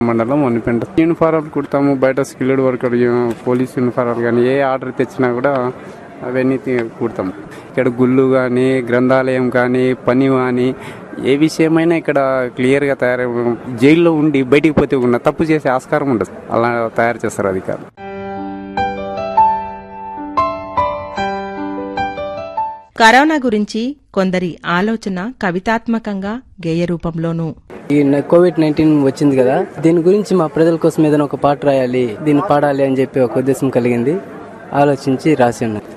మండలం వనిపెంట యూనిఫారాలు కుడతాము బయట skilled worker police యూనిఫారాలు కానీ ఏ ఆర్డర్ తెచ్చినా కూడా అవన్నీ తి- కుడతాము ఇక్కడ గుళ్ళు కానీ గ్రంథాలయం కానీ పని కానీ ఏ విషయమైనా ఇక్కడ క్లియర్గా తయారు జైల్లో ఉండి బయటికి పోతే ఉన్న తప్పు చేసే ఆస్కారం ఉండదు అలా తయారు చేస్తారు అధికారులు కరోనా గురించి కొందరి ఆలోచన కవితాత్మకంగా గేయ రూపంలోనూ ఈ న- కోవిడ్ నైన్టీన్ వచ్చింది కదా దీని గురించి మా ప్రజల కోసం ఏదైనా ఒక పాట రాయాలి దీన్ని పాడాలి అని చెప్పి ఒక ఉద్దేశం కలిగింది ఆలోచించి రాసి ఉన్నాను